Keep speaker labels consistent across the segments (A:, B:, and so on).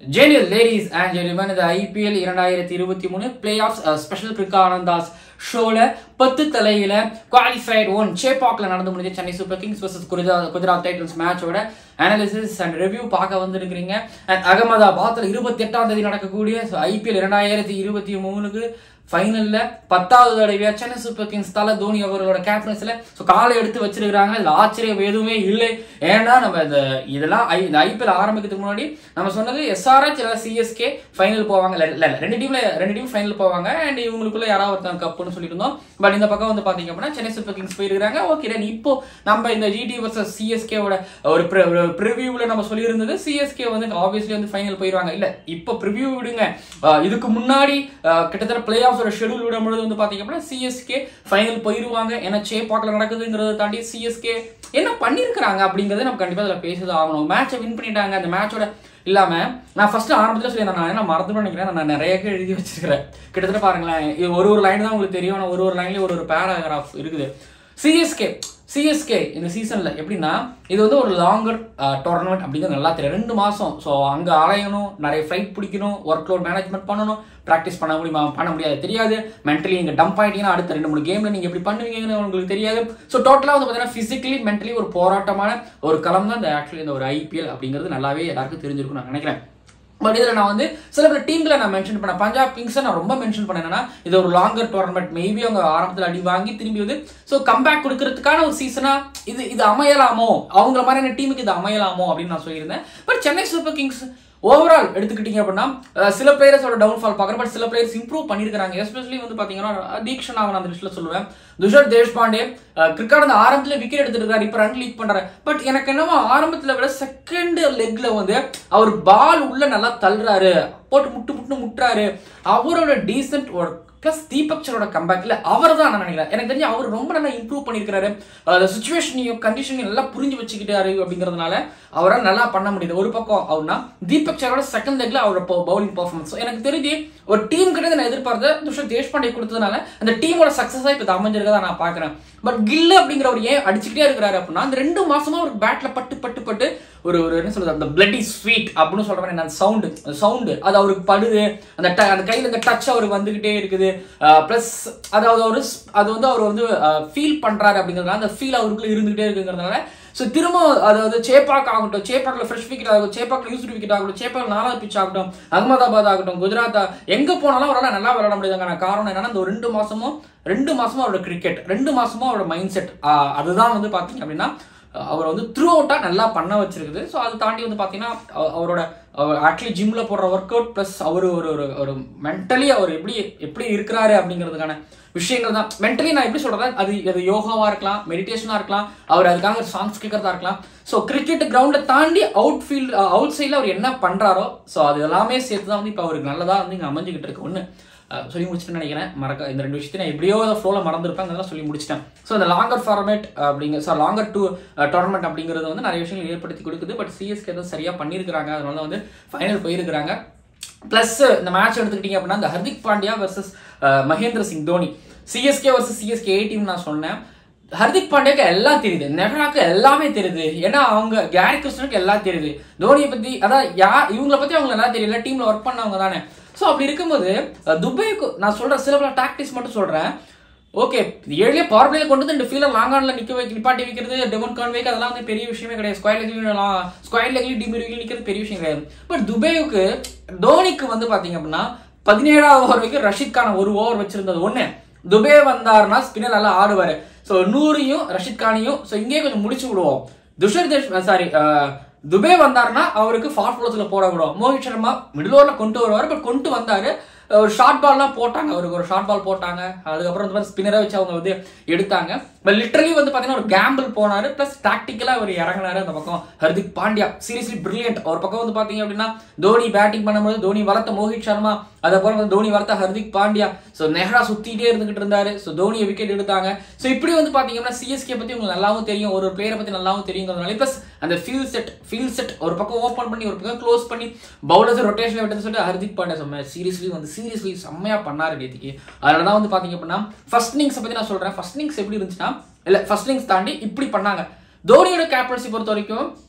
A: ஜெனியல் ladies and gentlemen இந்த IPL இரண்டாயிரத்தி இருபத்தி மூணு பிளே ஆஃப் ஸ்பெஷல் கிரிக்கா ஆனந்தாஸ் ஷோல பத்து தலையில குவாலிஃபைட் ஒன் சேப்பாக்ல நடந்து முடிஞ்ச Chennai Super Kings versus Gujarat Gujarat Titans மேட்சோட அனாலிசிஸ் அண்ட் ரிவ்யூ பார்க்க வந்திருக்கிறீங்க அண்ட் அகமதாபாத்ல இருபத்தி எட்டாம் தேதி நடக்கக்கூடிய ஐபிஎல் இரண்டாயிரத்தி இருபத்தி மூணுக்கு ஃபைனல்ல பத்தாவது தடவையா சென்னை சூப்பர் கிங்ஸ் தலை தோனி அவர்களோட கேப்டன்ஸ்ல ஸோ காலை எடுத்து வச்சிருக்காங்க இதுல ஆச்சரியம் எதுவுமே இல்லை ஏன்னா நம்ம இந்த இதெல்லாம் ஐ- இந்த ஐபிஎல் ஆரம்பிக்கிறதுக்கு முன்னாடி நம்ம சொன்னது எஸ்ஆர்ஹெச் இல்லை சிஎஸ்கே ஃபைனல் போவாங்க இல்ல இல்ல, ரெண்டு டீம்ல ரெண்டு டீம் ஃபைனல் போவாங்க அண்ட் இவங்களுக்குள்ள யாராவது ஒருத்தன் கப்புன்னு சொல்லிட்டு இருந்தோம் பட் இந்த பக்கம் வந்து பாத்தீங்க அப்படின்னா சென்னை சூப்பர் கிங்ஸ் போயிருக்காங்க ஓகே தென் இப்போ நம்ம இந்த ஜிடி வர்சஸ் சிஎஸ்கேவோட ஒரு ப்ரிவியூவில் நம்ம சொல்லியிருந்தது சிஎஸ்கே வந்து ஆப்வியஸ்லி வந்து ஃபைனல் போயிருவாங்க இல்ல இப்போ ப்ரிவியூ விடுங்க அஹ் இதுக்கு முன்னாடி அஹ் கிட்டத்தட்ட பிளே ஆஃப் ஷெடியூல் விடும்பொழுது வந்து பாத்தீங்க அப்படின்னா சிஎஸ்கே ஃபைனல் போயிருவாங்க ஏன்னா சேப்பாக்கில் நடக்குதுங்கிறத தாண்டி சிஎஸ்கே என்ன பண்ணியிருக்கிறாங்க அப்படிங்கறத நம்ம கண்டிப்பா அதில் பேசிதான் ஆகணும் மேட்சை வின் பண்ணிட்டாங்க அந்த மேட்சோட இல்லாம நான் ஃபர்ஸ்ட் ஆரம்பத்துல சொல்லி நான் என்ன மறந்து நினைக்கிறேன் நான் நிறைய எழுதி வச்சிருக்கிறேன் கிட்டத்தட்ட பாருங்களேன் இது ஒரு ஒரு லைன் தான் உங்களுக்கு தெரியும் ஆனா ஒரு ஒரு லைன்லயும் ஒரு ஒரு பேராகிராஃப் இருக்குது சிஎஸ்கே சிஎஸ்கே இந்த சீசன்ல எப்படின்னா இது வந்து ஒரு லாங்கர் டோர்னமெண்ட் அப்படிங்கிறது நல்லா தெரியும் ரெண்டு மாசம் ஸோ அங்க அலையணும் நிறைய ஃப்ளைட் பிடிக்கணும் ஒர்க் லோட் மேனேஜ்மெண்ட் பண்ணணும் ப்ராக்டிஸ் பண்ண முடியுமா பண்ண முடியாது தெரியாது மென்டலி நீங்க டம்ப் ஆயிட்டீங்கன்னா அடுத்த ரெண்டு மூணு கேம்ல நீங்க எப்படி பண்ணுவீங்கன்னு உங்களுக்கு தெரியாது ஸோ டோட்டலா வந்து பார்த்தீங்கன்னா பிசிக்கலி மென்டலி ஒரு போராட்டமான ஒரு களம் தான் இந்த ஆக்சுவலி இந்த ஒரு ஐபிஎல் அப்படிங்கிறது நல்லாவே எல்லாருக்கும் தெரிஞ்சிருக்கும் நான் நினைக்கிறேன் பட் இதில் நான் வந்து சில பேர் டீம்ல நான் மென்ஷன் பண்ணேன் பஞ்சாப் கிங்ஸை நான் ரொம்ப மென்ஷன் பண்ணேன்னா இது ஒரு லாங்கர் டோர்னமெண்ட் மேபி அவங்க ஆரம்பத்தில் அடி வாங்கி திரும்பி வந்து ஸோ கம்பேக் கொடுக்கறதுக்கான ஒரு சீசனா இது இது அமையலாமோ அவங்கள மாதிரியான டீமுக்கு இது அமையலாமோ அப்படின்னு நான் சொல்லியிருந்தேன் but Chennai Super Kings overall எடுத்துக்கிட்டீங்க அப்படின்னா அஹ், சில பிளேயர்ஸோட டவுன்ஃபால் பார்க்குறேன் பட் சில பிளேயர்ஸ் இம்ப்ரூவ் பண்ணியிருக்காங்க எஸ்பெஷலி வந்து பார்த்தீங்கன்னா தீக்ஷன் நான் அந்த லிஸ்ட்டில் சொல்லுவேன் துஷர் தேஷ்பாண்டே கிரிக்கெட் அந்த ஆரம்பத்துல விக்கெட் எடுத்துட்டு இருக்காரு இப்போ ரன் லீக் பண்றாரு பட் எனக்கு என்னமோ ஆரம்பத்துல விட செகண்ட் லெக்ல வந்து அவர் பால் உள்ள நல்லா தள்ளுறாரு போட்டு முட்டு முட்டு முட்டுறாரு அவரோட டீசென்ட் ஒர்க் பிளஸ் தீபக் சரோட கம்பேக்ல அவர் தான் நான் நினைக்கிறேன் எனக்கு தெரிஞ்சு அவர் ரொம்ப நல்லா இம்ப்ரூவ் பண்ணியிருக்காரு அந்த சுச்சுவேஷனையும் கண்டிஷனையும் நல்லா புரிஞ்சு வச்சுக்கிட்டாரு அப்படிங்கிறதுனால அவரால் நல்லா பண்ண முடியுது ஒரு பக்கம் அவர்னா தீபக் சரோட செகண்ட் லெக்ல அவரோட பவுலிங் பர்ஃபார்மன்ஸ் எனக்கு தெரிஞ்சு ஒரு டீம் கிட்ட நான் எதிர்பார்த்த துஷர் தேஷ்பாண்டே கொடுத்ததுனால அந்த டீமோட சக்சஸா இப்போ அமைஞ்சிருக்கதா நான் பாக்குறேன் பட் கில் அப்படிங்கிறவர் ஏன் அடிச்சுக்கிட்டே இருக்கிறாரு அப்படின்னா அந்த ரெண்டு மாசமா ஒரு பேட்ல பட்டு பட்டு பட்டு ஒரு ஒரு என்ன சொல்றது அந்த பிளட்டி ஸ்வீட் அப்படின்னு சொல்ற மாதிரி அந்த சவுண்டு அந்த சவுண்டு அது அவருக்கு படுது அந்த ட- அந்த கையில இந்த டச் அவருக்கு வந்துகிட்டே இருக்குது ப்ளஸ் அதாவது அவரு ஸ்- அது வந்து அவர் வந்து ஃபீல் பண்றாரு அப்படிங்கிறதுனால அந்த ஃபீல் அவருக்குள்ள இருந்துகிட்டே இருக்குங்கிறதுனால ஸோ திரும்ப அதாவது சேப்பாக் ஆகட்டும் சேப்பாக்ல ஃப்ரெஷ் விக்கெட் ஆகட்டும் சேப்பாக்ல யூஸ்டு விக்கெட் ஆகட்டும் சேப்பாக் நாலாவது பிச் ஆகட்டும் அகமதாபாத் ஆகட்டும் குஜராத் எங்க போனாலும் அவரால் நல்லா விளையாட முடியுதுங்கான காரணம் என்னன்னா இந்த ஒரு ரெண்டு மாசமும் ரெண்டு மாசமும் அவரோட கிரிக்கெட் ரெண்டு மாசமும் அவரோட மைண்ட் செட் அதுதான் வந்து பாத்தீங்க அப்படின்னா அவர் வந்து த்ரூ அவுட்டா நல்லா பண்ண வச்சிருக்குது ஸோ அதை தாண்டி வந்து பாத்தீங்கன்னா அவ- அவரோட ஆக்சுவலி ஜிம்ல போடுற ஒர்க் அவுட் பிளஸ் அவர் ஒரு ஒரு ஒரு மென்டலி அவர் எப்படி எப்படி இருக்கிறாரு அப்படிங்கிறதுக்கான விஷயங்கள் தான் மென்டலி நான் எப்படி சொல்றேன் அது அது யோகாவா இருக்கலாம் மெடிடேஷனா இருக்கலாம் அவர் அதுக்காக சாங்ஸ் கேட்கறதா இருக்கலாம் ஸோ கிரிக்கெட் கிரவுண்டை தாண்டி அவுட் ஃபீல்ட் அவுட் சைடில் அவர் என்ன பண்றாரோ ஸோ அது எல்லாமே சேர்த்து தான் வந்து இப்போ அவருக்கு நல்லதா வந்து இங்கே அமைஞ்சுக்கிட்டு இருக்கு ஒன்று சொல்லி முடிச்சுட்டு நினைக்கிறேன் மறக்க இந்த ரெண்டு விஷயத்தை நான் எப்படியோ ஃப்ளோவில் மறந்துருப்பேன் அதெல்லாம் சொல்லி முடிச்சிட்டேன் ஸோ இந்த லாங்கர் ஃபார்மேட் அப்படிங்க சார் லாங்கர் டூ டோர்னமெண்ட் அப்படிங்கிறது வந்து நிறைய விஷயங்கள் ஏற்படுத்தி கொடுக்குது பட் சிஎஸ்கே தான் சரியாக பண்ணியிருக்கிறாங்க அதனால வந்து ஃபைனல் போயிருக்கிறாங்க ப்ளஸ் இந்த மேட்ச் எடுத்துக்கிட்டீங்க அப்படின்னா இந்த Hardik Pandya versus Mahendra Singh Dhoni CSK versus CSK a team நான் சொன்னேன் ஹர்திக் பாண்டியாக்கு எல்லாம் தெரியுது நெஹ்ராக்கு எல்லாமே தெரியுது ஏன்னா அவங்க கேரி கிருஷ்ணனுக்கு எல்லாம் தெரியுது தோனியை பத்தி அதான் யா இவங்கள பத்தி அவங்க நல்லா தெரியல டீம்ல ஒர்க் பண்ணவங்க தானே ஸோ அப்படி இருக்கும்போது அஹ், துபாய்க்கு நான் சொல்ற சில பல டாக்டிக்ஸ் மட்டும் சொல்றேன் ஓகே ஏழிலே பவர் பிளேல கொண்டு வந்து இந்த ஃபீல்டர் லாங் ஆன்ல நிக்க வைக்க நிப்பாட்டி வைக்கிறது டெமன் கான்வேக் அதெல்லாம் வந்து பெரிய விஷயமே கிடையாது ஸ்கொயர் லெக்லி ஸ்கொயர் லெக்லி டிமிரிகள் நிக்கிறது பெரிய விஷயம் கிடையாது பட் துபாய்க்கு தோனிக்கு வந்து பாத்தீங்க அப்படின்னா பதினேழாவது ஓவர் வரைக்கும் ரஷித் கான ஒரு ஓவர் வச்சிருந்தது ஒண்ணு துபே வந்தாருன்னா ஸ்பின்னர் நல்லா ஆடுவாரு ஸோ நூறையும் ரஷித் கானையும் ஸோ இங்கேயே கொஞ்சம் முடிச்சு விடுவோம் துஷர் தேஷ் சாரி துபே வந்தாருன்னா அவருக்கு ஃபாஸ்ட் ஃபாலோஸ்ல போட விடுவோம் மோஹித் சர்மா மிடில் ஓவர்ல கொண்டு வருவார் பட் கொண்டு வந்தாரு ஒரு ஷார்ட் பால்லாம் போட்டாங்க அவருக்கு ஒரு ஷார்ட் பால் போட்டாங்க அதுக்கப்புறம் இந்த மாதிரி ஸ்பின்னரை வச்சு அவங்க வந்து எடுத்தாங்க பட் லிட்டரலி வந்து பாத்தீங்கன்னா ஒரு கேம்பிள் போனாரு பிளஸ் டாக்டிக்கலா அவர் இறங்கினாரு அந்த பக்கம் ஹர்திக் பாண்டியா சீரியஸ்லி பிரில்லியன்ட் ஒரு பக்கம் வந்து பாத்தீங்க அப்படின்னா தோனி பேட்டிங் பண்ணும்போது தோனி வளர்த்த மோஹித் சர்மா அதுக்கப்புறம் வந்து தோனி வளர்த்த ஹர்திக் பாண்டியா ஸோ நெஹ்ரா சுத்திட்டே இருந்துகிட்டு இருந்தாரு ஸோ தோனியை விக்கெட் எடுத்தாங்க ஸோ இப்படி வந்து பாத்தீங்கன்னா சிஎஸ்கே பத்தி உங்களுக்கு நல்லாவும் தெரியும் ஒரு பிளேயரை பத்தி நல்லாவும் தெரியுங்கிறதுனால பிளஸ் அந்த ஃபீல் செட் ஃபீல் செட் ஒரு பக்கம் ஓப்பன் பண்ணி ஒரு பக்கம் க்ளோஸ் பண்ணி பவுலர்ஸ் ரொட்டேஷன் விட்டு சொல்லிட்டு ஹர்திக் பாண்டியா சொன்ன சீரியஸ்லி வந்து சீரியஸ்லி செம்மையா பண்ணாரு நேத்திக்கு அதனால தான் வந்து பாத்தீங்க அப்படின்னா ஃபர்ஸ்ட் இன்னிங்ஸ் பத்தி நான் சொல்றேன் ஃபர்ஸ்ட் இன்னிங்ஸ் எப்படி இருந்துச்சுன்னா இல்ல ஃபர்ஸ்ட் இன்னிங்ஸ் தாண்டி இப்படி பண்ணாங்க தோனியோட கேப்டன்சி பொறுத்த வரைக்கும்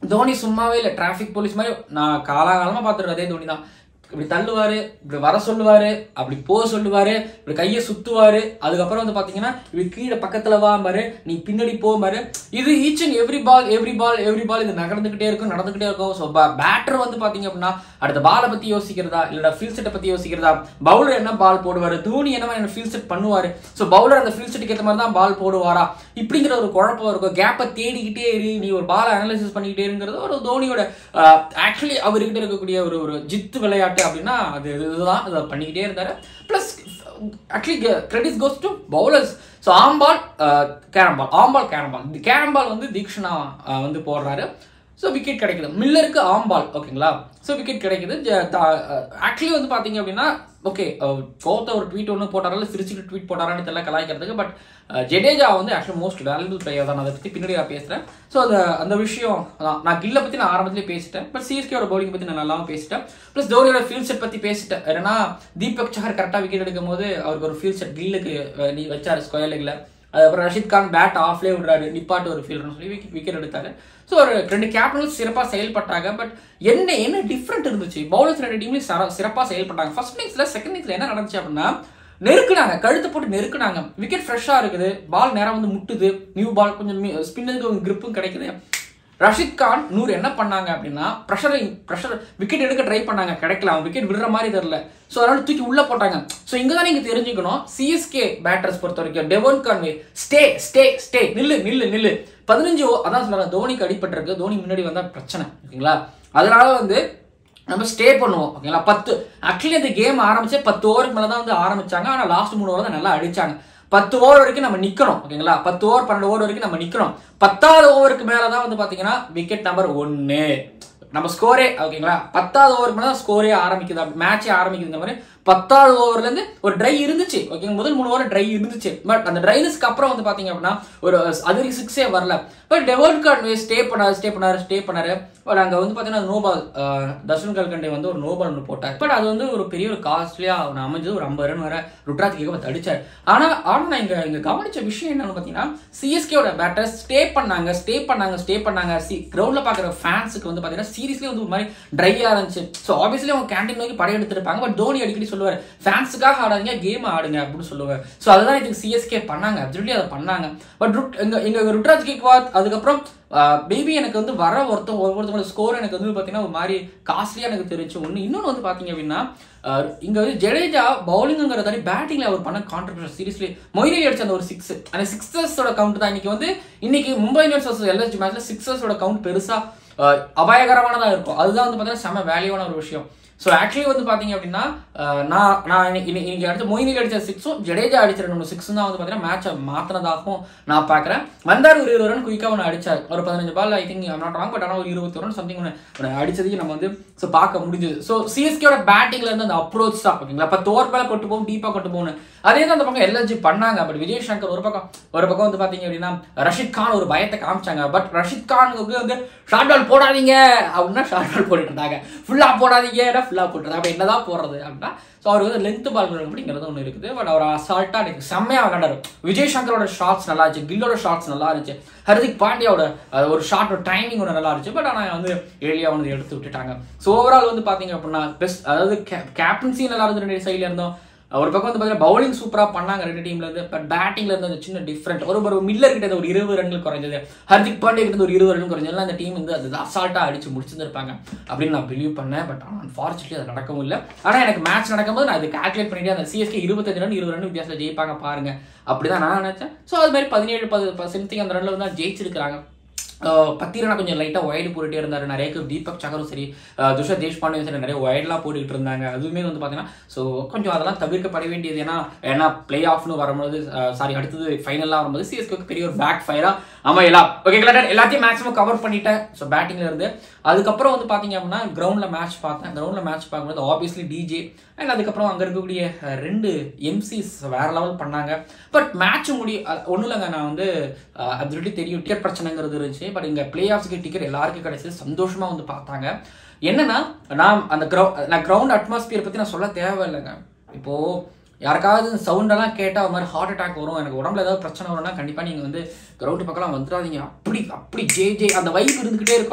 A: தோனி சும்மாவே இல்லை டிராஃபிக் போலீஸ் மாதிரி நான் காலாகாலமாக பார்த்துருக்கேன் அதே தோனி தான் இப்படி தள்ளுவாரு இப்படி வர சொல்லுவாரு அப்படி போக சொல்லுவாரு இப்படி கையை சுத்துவாரு அதுக்கப்புறம் வந்து பாத்தீங்கன்னா இப்படி கீழே பக்கத்துல வாம்பாரு நீ பின்னாடி போம்பாரு இது each and every ball every ball every ball இது நகர்ந்துகிட்டே இருக்கும் நடந்துகிட்டே இருக்கும் ஸோ பேட்டர் வந்து பாத்தீங்க அப்படின்னா அடுத்த பாலை பத்தி யோசிக்கிறதா இல்லடா ஃபீல் செட்டை பத்தி யோசிக்கிறதா பவுலர் என்ன பால் போடுவாரு தோனி என்ன மாதிரி ஃபீல் செட் பண்ணுவாரு ஸோ பவுலர் அந்த ஃபீல் செட்டுக்கு ஏற்ற மாதிரி தான் பால் போடுவாரா இப்படிங்கிற ஒரு குழப்பம் இருக்கும் கேப்பை தேடிக்கிட்டே இரு நீ ஒரு பாலை அனலைசிஸ் பண்ணிக்கிட்டே இருங்கிறது ஒரு தோனியோட ஆக்சுவலி அவர்கிட்ட இருக்கக்கூடிய ஒரு ஒரு ஜித்து விளையாட்டு அப்படின்னா அது இதுதான் அதை பண்ணிக்கிட்டே இருந்தாரு plus actually credit goes to bowlers so arm ball carrom ball arm ball carrom ball carrom ball வந்து தீக்ஷனா அஹ், வந்து போடுறாரு ஸோ விக்கெட் கிடைக்குது மில்லருக்கு ஆம்பால் ஓகேங்களா ஸோ விக்கெட் கிடைக்குது ஆக்சுவலி வந்து பார்த்தீங்க அப்படின்னா ஓகே கோத்த ஒரு ட்வீட் ஒன்று போட்டாரால சிரிச்சுட்டு ட்வீட் போட்டாரான்னு தெரியல கலாய்க்கிறதுக்கு பட் ஜடேஜா வந்து ஆக்சுவலி மோஸ்ட் வேல்யூபிள் பிளேயர் தான் நான் அதை பற்றி பின்னாடி நான் பேசுகிறேன் ஸோ அந்த அந்த விஷயம் அதான் நான் கில்லை பற்றி நான் ஆரம்பத்திலே பேசிட்டேன் பட் சிஎஸ்கேயோட பவுலிங் பற்றி நான் நல்லாவும் பேசிட்டேன் ப்ளஸ் தோனியோட ஃபீல் செட் பற்றி பேசிட்டேன் ஏன்னா தீபக் சஹர் கரெக்டாக விக்கெட் எடுக்கும் போது அவருக்கு ஒரு ஃபீல் செட் கில்லுக்கு அஹ், நீ வச்சாரு ஸ்கொயர் லெக்ல அதுக்கப்புறம் ரஷித் கான் பேட் ஆஃப்லேயே விடுறாரு நிப்பாட்டு ஒரு ஃபீல்டர்னு சொல்லி விக்கெட் விக்கெட் எடுத்தாரு ஸோ ஒரு ரெண்டு கேப்டன்ஸ் சிறப்பாக செயல்பட்டாங்க பட் என்ன என்ன டிஃப்ரெண்ட் இருந்துச்சு பவுலர்ஸ் ரெண்டு டீம்லையும் சிற சிறப்பாக செயல்பட்டாங்க ஃபர்ஸ்ட் இன்னிங்ஸில் செகண்ட் இன்னிங்ஸில் என்ன நடந்துச்சு அப்படின்னா நெருக்குனாங்க கழுத்து போட்டு நெருக்குனாங்க விக்கெட் ஃப்ரெஷ்ஷாக இருக்குது பால் நேரம் வந்து முட்டுது நியூ பால் கொஞ்சம் ஸ்பின்னுக்கு கிரிப்பும் கிடைக்குது ரஷித் கான் நூறு என்ன பண்ணாங்க அப்படின்னா ப்ரெஷர் ப்ரெஷர் விக்கெட் எடுக்க ட்ரை பண்ணாங்க கிடைக்கல அவன் விக்கெட் விடுற மாதிரி தெரியல ஸோ அதனால தூக்கி உள்ள போட்டாங்க ஸோ இங்க தான் நீங்க தெரிஞ்சுக்கணும் சிஎஸ்கே பேட்டர்ஸ் பொறுத்த வரைக்கும் Devon Conway stay stay stay நில்லு நில்லு நில்லு பதினஞ்சு ஓ- அதான் சொல்றாங்க தோனிக்கு அடிபட்டிருக்கு தோனி முன்னாடி வந்தா பிரச்சனை ஓகேங்களா அதனால வந்து நம்ம ஸ்டே பண்ணுவோம் ஓகேங்களா பத்து ஆக்சுவலி அந்த கேம் ஆரம்பிச்சே பத்து ஓவருக்கு மேலே தான் வந்து ஆரம்பிச்சாங்க ஆனால் லாஸ்ட் மூணு ஓவர் தான் நல்லா அடிச்சாங்க பத்து ஓவர் வரைக்கும் நம்ம நிக்கணும் ஓகேங்களா பத்து ஓவர் பன்னெண்டு ஓவர் வரைக்கும் நம்ம நிக்கணும் பத்தாவது ஓவருக்கு மேல தான் வந்து பாத்தீங்கன்னா விக்கெட் நம்பர் ஒன்னு நம்ம ஸ்கோரே ஓகேங்களா பத்தாவது ஓவருக்கு மேல தான் ஸ்கோரே ஆரம்பிக்குது மேட்சே ஆரம்பிக்குதுங்க மாதிரி பத்தாவது ஓவர்ல இருந்து ஒரு ட்ரை இருந்துச்சு ஓகேங்க முதல் மூணு ஓவர் ட்ரை இருந்துச்சு பட் அந்த ட்ரைனஸ்க்கு அப்புறம் வந்து பாத்தீங்க அப்படின்னா ஒரு அது சிக்ஸே வரல பட் டெவல் கார்ட் ஸ்டே பண்ணாரு ஸ்டே பண்ணாரு ஸ்டே பண்ணாரு பட் அங்க வந்து பாத்தீங்கன்னா நோபால் தர்ஷன் கல்கண்டே வந்து ஒரு நோபால் ஒன்று போட்டார் பட் அது வந்து ஒரு பெரிய ஒரு காஸ்ட்லியா அவன் அமைஞ்சது ஒரு ஐம்பது ரன் வர ருட்ராஜ் கேட்க அடிச்சார் ஆனா ஆனா நான் இங்க இங்க கவனிச்ச விஷயம் என்னன்னு பாத்தீங்கன்னா சிஎஸ்கேவோட பேட்டர்ஸ் ஸ்டே பண்ணாங்க ஸ்டே பண்ணாங்க ஸ்டே பண்ணாங்க சி கிரவுண்ட்ல பாக்குற ஃபேன்ஸுக்கு வந்து பாத்தீங்கன்னா சீரியஸ்லி வந்து ஒரு மாதிரி ட்ரையா இருந்துச்சு ஸோ ஆப்வியஸ்லி அவங்க கேண்டீன் நோக்கி படையெடுத்திருப்பாங்க பட் தோனி அடிக்கடி சொல்லுவார் ஃபேன்ஸுக்காக ஆடாதீங்க கேம் ஆடுங்க அப்படின்னு சொல்லுவார் ஸோ அதுதான் இதுக்கு சிஎஸ்கே பண்ணாங்க அப்சல்யூட்லி அதை பண்ணாங்க பட் ருட் எங்க எங்க ருட்ராஜ் கேக்வாத் அதுக்கப்புறம் பேபி எனக்கு வந்து வர ஒருத்தன் ஒவ்வொருத்தவங்களோட ஸ்கோர் எனக்கு வந்து பார்த்தீங்கன்னா ஒரு மாதிரி காஸ்ட்லியாக எனக்கு தெரிஞ்சு ஒன்று இன்னொன்று வந்து பார்த்தீங்க அப்படின்னா அஹ், இங்க வந்து ஜடேஜா பவுலிங்கிறத தாண்டி பேட்டிங்ல அவர் பண்ண கான்ட்ரிபியூஷன் சீரியஸ்லி மொய்லி அடிச்ச அந்த ஒரு சிக்ஸ் அந்த சிக்ஸர்ஸோட கவுண்ட் தான் இன்னைக்கு வந்து இன்னைக்கு மும்பை இந்தியன்ஸ் வர்சஸ் எல்எஸ்ஜி மேட்ச்ல சிக்ஸர்ஸோட கவுண்ட் பெருசா அஹ், அபாயகரமானதா இருக்கும் அதுதான் வந்து பார்த்தீங்கன்னா செம வேல்யூவான ஒரு விஷயம் ஸோ ஆக்சுவலி வந்து பார்த்தீங்க அப்படின்னா அஹ், நான் நான் இன்னைக்கு இன்னைக்கு இன்னைக்கு அடுத்து மொயினில் அடிச்ச சிக்ஸும் ஜடேஜா அடிச்ச ரெண்டு சிக்ஸ் தான் வந்து பார்த்தீங்கன்னா மேட்சை மாற்றினதாகவும் நான் பார்க்குறேன் வந்தார் ஒரு இருபது ரன் குயிக்காக ஒன்று அடிச்சார் ஒரு பதினஞ்சு ball I think not wrong but ஆனால் ஒரு இருபத்தி ரன் சம்திங் ஒன்று ஒன்று அடிச்சதையும் நம்ம வந்து ஸோ பார்க்க முடிஞ்சது ஸோ சிஎஸ்கேயோட பேட்டிங்ல இருந்து அந்த அப்ரோச் தான் ஓகேங்களா பத்து ஓவர் மேலே கொண்டு போகும் டீப்பாக கொண்டு போகணும் அதே தான் அந்த பக்கம் எல்எஸ்ஜி பண்ணாங்க பட் விஜய் சங்கர் ஒரு பக்கம் ஒரு பக்கம் வந்து பார்த்தீங்க அப்படின்னா ரஷித் கான் ஒரு பயத்தை காமிச்சாங்க பட் ரஷித் கானுக்கு வந்து ஷார்ட் பால் போடாதீங்க அப்படின்னா ஷார்ட் பால் போட்டுட்டு இருந்தாங்க ஃபுல்லாக போடாதீங்க ஃபுல்லாக போட்டுருந்தாங்க அப்போ என்னதான் போடுறது அப்படின்னா ஸோ அவர் வந்து லென்த் பால் அப்படிங்கிறது ஒன்று இருக்குது பட் அவர் அசால்ட்டாக எனக்கு செம்மையாக விளையாடாரு விஜய் சங்கரோட ஷாட்ஸ் நல்லா இருந்துச்சு கில்லோட ஷாட்ஸ் நல்லா இருந்துச்சு ஹர்திக் பாண்டியாவோட அஹ், ஒரு ஷார்ட் ஒரு டைமிங் ஒன்று நல்லா இருந்துச்சு பட் ஆனால் வந்து எளியாக வந்து எடுத்து விட்டுட்டாங்க ஸோ ஓவரால் வந்து பார்த்தீங்க அப்படின்னா பெஸ்ட் அதாவது கேப்டன்சி நல்லா இருந்து ரெண்டு சைடில் இருந்தோம் ஒரு பக்கம் வந்து பார்த்தீங்கன்னா பவுலிங் சூப்பராக பண்ணாங்க ரெண்டு டீம்ல இருந்து பட் பேட்டிங்ல இருந்து அந்த சின்ன டிஃப்ரெண்ட் ஒரு ஒரு மில்லர் கிட்ட இருந்து ஒரு இருபது ரன்கள் குறைஞ்சது ஹர்திக் பாண்டியா கிட்ட இருந்து ஒரு இருபது ரன் குறைஞ்சது எல்லாம் அந்த டீம் வந்து அது அசால்ட்டாக அடிச்சு முடிச்சிருந்திருப்பாங்க அப்படின்னு நான் பிலீவ் பண்ணேன் பட் ஆனால் அன்ஃபார்ச்சுனேட்லி அது நடக்கவும் இல்லை ஆனால் எனக்கு மேட்ச் நடக்கும்போது நான் அது கால்குலேட் பண்ணிட்டு அந்த சிஎஸ்கே இருபத்தஞ்சு ரன் இருபது ரன் வித்தியாசத்தில் ஜெயிப்பாங்க பாருங்க அப்படிதான் நான் நினைச்சேன் ஸோ அது மாதிரி பதினேழு பது சம்திங் அந்த ரன்ல வந்து ஜெயிச்சிருக்காங்க அஹ் பத்திரனா கொஞ்சம் லைட்டாக ஒய்டு போட்டுட்டே இருந்தாரு நிறைய பேர் தீபக் சகரும் சரி அஹ் துஷா தேஷ்பாண்டேயும் சரி நிறைய ஒய்டெலாம் போட்டுக்கிட்டு இருந்தாங்க அதுவுமே வந்து பார்த்தீங்கன்னா ஸோ கொஞ்சம் அதெல்லாம் தவிர்க்கப்பட வேண்டியது ஏன்னா ஏன்னா பிளே ஆஃப்னு வரும்போது சாரி அடுத்தது ஃபைனலாக வரும்போது சிஎஸ்கேக்கு பெரிய ஒரு பேக் ஃபயராக அமையலாம் ஓகே கிளாடர் எல்லாத்தையும் மேக்ஸிமம் கவர் பண்ணிட்டேன் ஸோ பேட்டிங்ல இருந்து அதுக்கப்புறம் வந்து பார்த்தீங்க அப்படின்னா கிரவுண்டில் மேட்ச் பார்த்தேன் கிரவுண்டில் மேட்ச் பார்க்கும்போது ஆப்வியஸ்லி டிஜே அண்ட் அதுக்கப்புறம் அங்கே இருக்கக்கூடிய அஹ், ரெண்டு எம்சிஸ் வேற லெவல் பண்ணாங்க பட் மேட்ச் முடி ஒன்றும் இல்லைங்க நான் வந்து அப்சல்யூட்லி தெரியும் டிக்கெட் பிரச்சனைங்கிறது இருந்துச்சு பட் இங்கே பிளே ஆஃப்ஸ்க்கு டிக்கெட் எல்லாருக்கும் கிடைச்சது சந்தோஷமா வந்து பார்த்தாங்க என்னன்னா நான் அந்த கிரவுண்ட் நான் கிரவுண்ட் அட்மாஸ்பியர் பற்றி நான் சொல்ல தேவையில்லைங்க இப்போ யாருக்காவது சவுண்டெல்லாம் கேட்டால் ஒரு மாதிரி ஹார்ட் அட்டாக் வரும் எனக்கு உடம்புல ஏதாவது பிரச்சனை வரும்னா கண்டிப்பாக நீங்கள் வந்து கிரவுண்டு பக்கம்லாம் வந்துடாதீங்க அப்படி அப்படி ஜே ஜே அந்த வைப் இருந்துக்கிட்டே இருக்கும்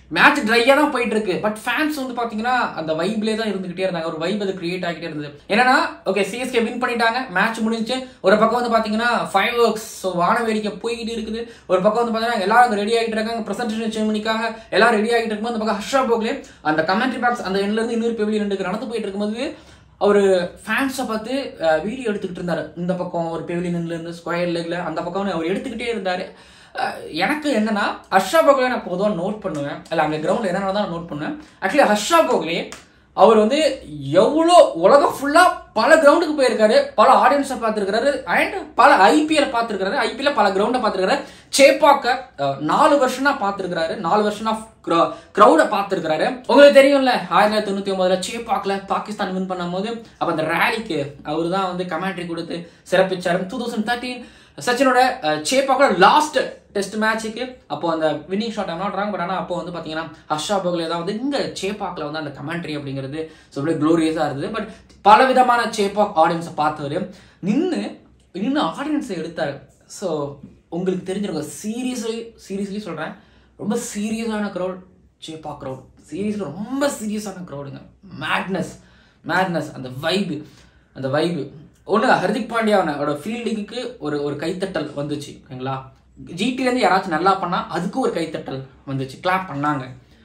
A: மேட்ச் ட்ரையாக தான் போயிட்டு இருக்கு பட் ஃபேன்ஸ் வந்து பார்த்தீங்கன்னா அந்த வைப்லேயே தான் இருந்துகிட்டே இருந்தாங்க ஒரு வைப் அது கிரியேட் ஆகிட்டே இருந்தது என்னன்னா ஓகே சிஎஸ்கே வின் பண்ணிட்டாங்க மேட்ச் முடிஞ்சு ஒரு பக்கம் வந்து பார்த்தீங்கன்னா ஃபைவ் ஒர்க்ஸ் ஸோ வான வேடிக்கை போயிட்டு இருக்குது ஒரு பக்கம் வந்து பார்த்தீங்கன்னா எல்லாரும் ரெடி ஆகிட்டு இருக்காங்க ப்ரெசன்டேஷன் செரமனிக்காக எல்லாரும் ரெடி ஆகிட்டு இருக்கும்போது அந்த பக்கம் ஹர்ஷா போக்லே அந்த கமெண்ட்ரி பாக்ஸ் அந்த எண்ட்ல இருந்து இன்னொரு பெவிலியன் ரெண்டுக்கு நடந்து போயிட்டு இருக்கும்போது அவர் ஃபேன்ஸை பார்த்து வீடியோ எடுத்துக்கிட்டு இருந்தாரு இந்த பக்கம் ஒரு பெவிலியன்ல இருந்து ஸ்கொயர் லெக்ல அந்த பக்கம் அவர் எடுத்துக்கிட்டே இருந்தாரு அஹ் எனக்கு என்னன்னா ஹர்ஷா போக்லே நான் பொதுவாக நோட் பண்ணுவேன் இல்லை அங்கே கிரவுண்டில் என்ன தான் நோட் பண்ணுவேன் ஆக்சுவலி ஹர்ஷா போக்லே அவர் வந்து எவ்வளோ உலகம் ஃபுல்லாக பல கிரவுண்டுக்கு போயிருக்காரு பல ஆடியன்ஸை பார்த்துருக்காரு அண்ட் பல ஐபிஎல் பார்த்துருக்காரு ஐபிஎல் பல கிரவுண்டை பார்த்துருக்காரு சேப்பாக்க அஹ், நாலு வருஷமா பார்த்துருக்காரு நாலு வருஷமா கிரௌட பார்த்துருக்காரு உங்களுக்கு தெரியும்ல ஆயிரத்தி தொள்ளாயிரத்தி தொண்ணூத்தி ஒன்பதுல சேப்பாக்ல பாகிஸ்தான் வின் பண்ணும்போது அப்ப அந்த ரேலிக்கு அவர் தான் வந்து கமெண்ட்ரி கொடுத்து சிறப்பிச்சாரு டூ தௌசண்ட் தேர்ட்டீன் சச்சினோட சேப்பாக்கோட லாஸ்ட் டெஸ்ட் மேட்ச்சுக்கு அப்போ அந்த வின்னிங் ஷாட் ஆனாடுறாங்க பட் ஆனால் அப்போ வந்து பார்த்தீங்கன்னா ஹர்ஷா போகலே தான் வந்து இங்கே சேப்பாக்கில் வந்து அந்த கமெண்ட்ரி அப்படிங்கிறது ஸோ அப்படியே க்ளோரியஸாக இருந்தது பட் பல விதமான சேப்பாக் ஆடியன்ஸை பார்த்தவர் நின்று நின்று ஆடியன்ஸை எடுத்தார் ஸோ உங்களுக்கு தெரிஞ்சிருக்கும் சீரியஸ்லி சீரியஸ்லி சொல்கிறேன் ரொம்ப சீரியஸான க்ரௌட் சேப்பா க்ரௌட் சீரியஸில் ரொம்ப சீரியஸான க்ரௌடுங்க மேட்னஸ் மேட்னஸ் அந்த வைபு அந்த வைபு ஒன்று ஹர்திக் பாண்டியாவோட ஃபீல்டிங்க்கு ஒரு ஒரு கைத்தட்டல் வந்துச்சு ஓகேங்களா ஜிடிலேருந்து யாராச்சும் நல்லா பண்ணால் அதுக்கும் ஒரு கைத்தட்டல் வந்துச்சு கிளாப் பண்ணாங்க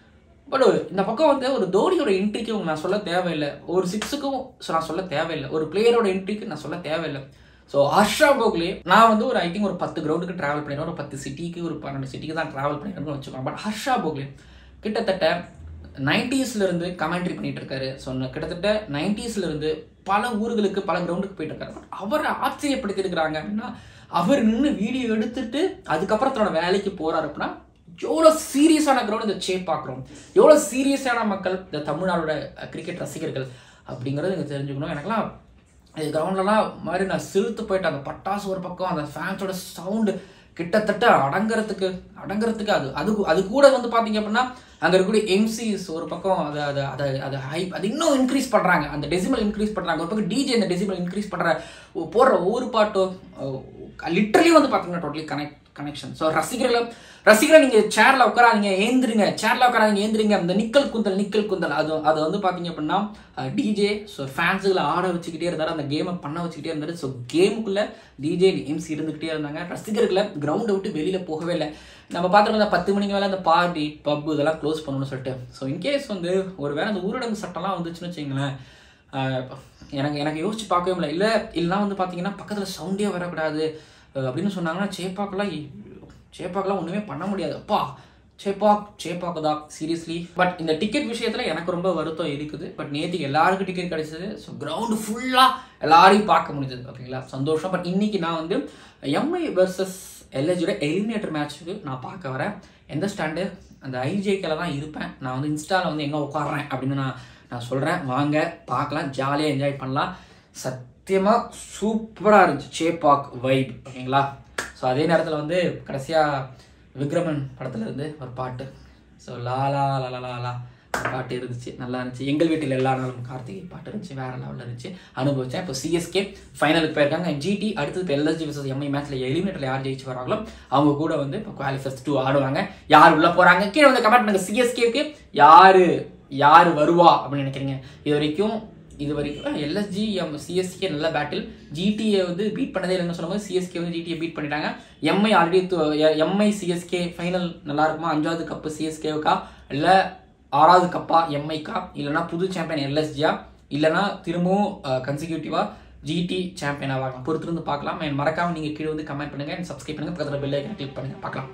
A: பட் இந்த பக்கம் வந்து ஒரு தோனியோட என்ட்ரிக்கு நான் சொல்ல தேவையில்லை ஒரு சிக்ஸுக்கும் நான் சொல்ல தேவையில்லை ஒரு பிளேயரோட என்ட்ரிக்கு நான் சொல்ல தேவையில்லை ஸோ ஹர்ஷா போக்லே நான் வந்து ஒரு ஐ திங்க் ஒரு பத்து கிரவுண்டுக்கு ட்ராவல் பண்ணிடுறேன் ஒரு பத்து சிட்டிக்கு ஒரு பன்னெண்டு சிட்டிக்கு தான் ட்ராவல் பண்ணிடுறேன்னு வச்சுக்கோங்க பட் ஹர்ஷா போக்லே கிட்டத்தட்ட 90s ல இருந்து கமெண்ட்ரி பண்ணிட்டு இருக்காரு சொன்ன கிட்டத்தட்ட 90s ல இருந்து பல ஊர்களுக்கு பல கிரவுண்டுக்கு போயிட்டு இருக்காரு பட் அவரை ஆச்சரியப்படுத்தி இருக்கிறாங்க அப்படின்னா அவர் நின்று வீடியோ எடுத்துட்டு அதுக்கப்புறம் தன்னோட வேலைக்கு போறாரு அப்படின்னா எவ்வளோ சீரியஸான கிரவுண்ட் இந்த சேப் பார்க்குறோம் எவ்வளோ சீரியஸான மக்கள் இந்த தமிழ்நாடோட கிரிக்கெட் ரசிகர்கள் அப்படிங்கிறது எனக்கு தெரிஞ்சுக்கணும் எனக்கெல்லாம் இது கிரவுண்ட்லலாம் மாதிரி நான் சிறுத்து போயிட்டேன் அந்த பட்டாசு ஒரு பக்கம் அந்த ஃபேன்ஸோட சவுண்டு கிட்டத்தட்ட அடங்குறதுக்கு அடங்குறதுக்கு அது அது அது கூட வந்து பார்த்தீங்க அப்படின்னா அங்கே இருக்கக்கூடிய எம்சிஸ் ஒரு பக்கம் அதை அதை அதை அதை ஹைப் அது இன்னும் இன்க்ரீஸ் பண்ணுறாங்க அந்த டெசிமல் இன்க்ரீஸ் பண்ணுறாங்க ஒரு பக்கம் டிஜே இந்த டெசிமல் இன்க்ரீஸ் பண்ணுற போடுற ஒவ்வொரு பாட்டும் லிட்டரலி வந்து பார்த்தீங்கன்னா டோட்டலி கனெக்ட் கனெக்ஷன் ஸோ ரசிகர்களை ரசிகரை நீங்கள் சேரில் உட்காராதீங்க ஏந்திருங்க சேரில் உட்காராதீங்க ஏந்திருங்க அந்த நிக்கல் குந்தல் நிக்கல் குந்தல் அது அது வந்து பார்த்தீங்க அப்படின்னா டிஜே ஸோ ஃபேன்ஸுகளை ஆட வச்சுக்கிட்டே இருந்தார் அந்த கேமை பண்ண வச்சுக்கிட்டே இருந்தார் ஸோ கேமுக்குள்ளே டிஜே எம்சி இருந்துக்கிட்டே இருந்தாங்க ரசிகர்களை கிரவுண்டை விட்டு வெளியில் போகவே இல்லை நம்ம பார்த்துருக்கோம் பத்து மணிக்கு மேலே அந்த பார்ட்டி பப் இதெல்லாம் க்ளோஸ் பண்ணணும்னு சொல்லிட்டு ஸோ இன்கேஸ் வந்து ஒரு வேளை அந்த ஊரடங்கு சட்டம்லாம் வந்துச்சுன்னு வச்சுங்களேன் ஆஹ் எனக்கு எனக்கு யோசிச்சு பார்க்கவே முடியல இல்லை இல்லைனா வந்து பார்த்தீங்கன்னா பக்கத்தில் சவுண்டே வரக்கூடாது அஹ் அப்படின்னு சொன்னாங்கன்னா சேப்பாக்கெல்லாம் இ- சேப்பாக்கெல்லாம் ஒன்றுமே பண்ண முடியாது அப்பா சேப்பாக் சேப்பாக்கு தான் சீரியஸ்லி பட் இந்த டிக்கெட் விஷயத்தில் எனக்கு ரொம்ப வருத்தம் இருக்குது பட் நேற்றுக்கு எல்லாருக்கும் டிக்கெட் கிடைச்சது ஸோ கிரவுண்டு ஃபுல்லாக எல்லாரையும் பார்க்க முடிஞ்சது ஓகேங்களா சந்தோஷம் பட் இன்னைக்கு நான் வந்து எம்ஐ வர்சஸ் எல்எஜியோட எலிமினேட்டர் மேட்ச்சுக்கு நான் பார்க்க வரேன் எந்த ஸ்டாண்டு அந்த ஐஜேக்கில் தான் இருப்பேன் நான் வந்து இன்ஸ்டாவில் வந்து எங்கே உட்காடுறேன் அப்படின்னு நான் நான் சொல்கிறேன் வாங்க பார்க்கலாம் ஜாலியாக என்ஜாய் பண்ணலாம் சத்தியமாக சூப்பராக இருந்துச்சு சேப்பாக் வைப் ஓகேங்களா ஸோ அதே நேரத்தில் வந்து கடைசியாக விக்ரமன் படத்துல இருந்து ஒரு பாட்டு ஸோ லாலா லலா லாலா அந்த பாட்டு இருந்துச்சு நல்லா இருந்துச்சு எங்கள் வீட்டில் எல்லா நாளும் கார்த்திகை பாட்டு இருந்துச்சு வேற லெவலில் இருந்துச்சு அனுபவிச்சேன் இப்போ சிஎஸ்கே ஃபைனலுக்கு போயிருக்காங்க ஜிடி அடுத்தது இப்போ எல்எஸ்ஜி விசஸ் எம்ஐ மேட்ச்சில் எலிமினேட்டரில் யார் ஜெயிச்சு வராங்களோ அவங்க கூட வந்து இப்போ குவாலிஃபர்ஸ் டூ ஆடுவாங்க யார் உள்ள போறாங்க கீழே வந்து கமெண்ட் பண்ணுங்க சிஎஸ்கேக்கு யாரு யாரு வருவா அப்படின்னு நினைக்கிறீங்க இது வரைக்கும் இது வரைக்கும் எல்எஸ்ஜி எம் சிஎஸ்கே நல்ல பேட்டில் ஜிடிஏ வந்து பீட் பண்ணதே இல்லைன்னு சொல்லும்போது சிஎஸ்கே வந்து ஜிடிஏ பீட் பண்ணிட்டாங்க MI already MI CSK final நல்லா இருக்குமா அஞ்சாவது கப்பு சிஎஸ்கேவுக்கா இல்லை ஆறாவது கப்பா எம்ஐக்கா இல்லைனா புது சாம்பியன் எல்எஸ்ஜியா இல்லைனா திரும்பவும் கன்சிக்யூட்டிவாக ஜிடி சாம்பியன் ஆவாங்க பொறுத்திருந்து பார்க்கலாம் And மறக்காம நீங்கள் கீழே வந்து கமெண்ட் பண்ணுங்க சப்ஸ்கிரைப் பண்ணுங்க பக்கத்தில் பெல் ஐக்கன் கிளிக் பண்ணுங்க பார்க்கலாம்